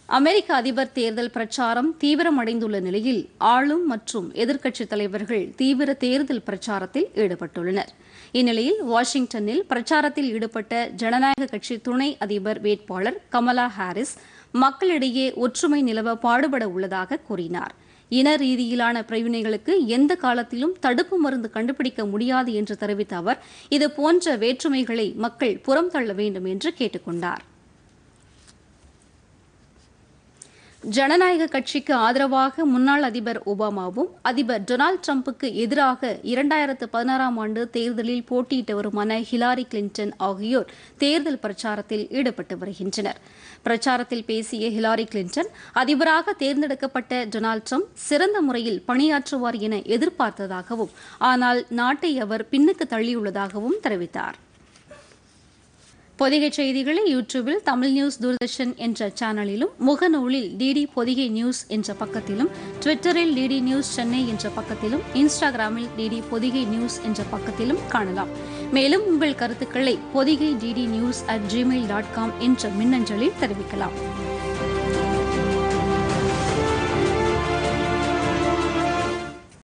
அமெரிக்க அதிபர் தேர்தல் பிரச்சாரம் தீவிரமடைந்துள்ள நிலையில் ஆளும் மற்றும் எதிர்க்கட்சித் தலைவர்கள் தீவிர தேர்தல் பிரச்சாரத்தில் ஈடுபட்டுள்ளனர் இந்நிலையில் வாஷிங்டனில் பிரச்சாரத்தில் ஈடுபட்ட ஜனநாயக கட்சி துணை அதிபர் வேட்பாளர் கமலா ஹாரிஸ் மக்களிடையே ஒற்றுமை நிலவ பாடுபட உள்ளதாக கூறினார் இன ரீதியிலான பிரிவினைகளுக்கு எந்த காலத்திலும் தடுப்பு மருந்து கண்டுபிடிக்க முடியாது என்று தெரிவித்த அவர் இதுபோன்ற வேற்றுமைகளை மக்கள் புறம் தள்ள வேண்டும் என்று கேட்டுக் கொண்டார் ஜனநாயக கட்சிக்கு ஆதரவாக முன்னாள் அதிபர் ஒபாமாவும் அதிபர் டொனால்டு டிரம்புக்கு எதிராக இரண்டாயிரத்து பதினாறாம் ஆண்டு தேர்தலில் போட்டியிட்டவருமான ஹிலாரி கிளின்டன் ஆகியோர் தேர்தல் பிரச்சாரத்தில் ஈடுபட்டு வருகின்றனர் பிரச்சாரத்தில் பேசிய ஹிலாரி கிளின்டன் அதிபராக தேர்ந்தெடுக்கப்பட்ட டொனால்டு ட்ரம்ப் சிறந்த முறையில் பணியாற்றுவார் என எதிர்பார்த்ததாகவும் ஆனால் நாட்டை அவர் பின்னுக்கு தள்ளியுள்ளதாகவும் தெரிவித்தார் பொதிகை செய்திகளை யூடியூபில் தமிழ் நியூஸ் தூர்தர்ஷன் என்ற சேனலிலும் முகநூலில் டிடி பொதிகை நியூஸ் என்ற பக்கத்திலும் ட்விட்டரில் டிடி நியூஸ் சென்னை என்ற பக்கத்திலும் இன்ஸ்டாகிராமில் டிடி பொதிகை நியூஸ் என்ற பக்கத்திலும் காணலாம் மேலும் உங்கள் கருத்துக்களை Podhigai DD news at Gmail dot com என்ற மின்னஞ்சலில் தெரிவிக்கலாம்